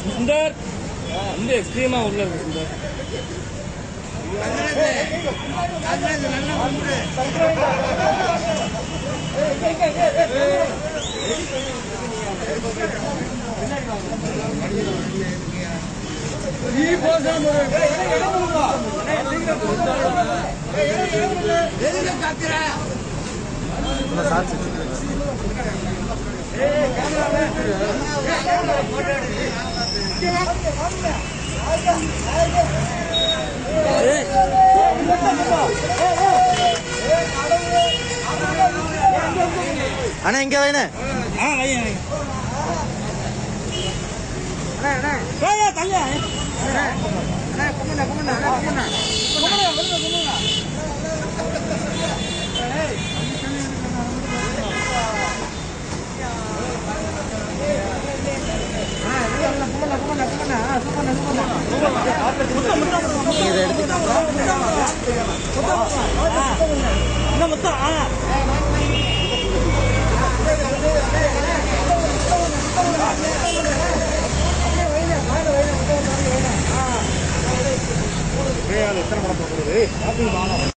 சுந்தர் வந்து எக்ஸ்ட்ரீமா உள்ள இருக்கு சுந்தர் அண்ணா இங்க வைண்ணே ஆ வைய வைய தங்க இதை எடுத்து இன்னும் மொத்தம் ஆ எத்தனை படம் போடுறது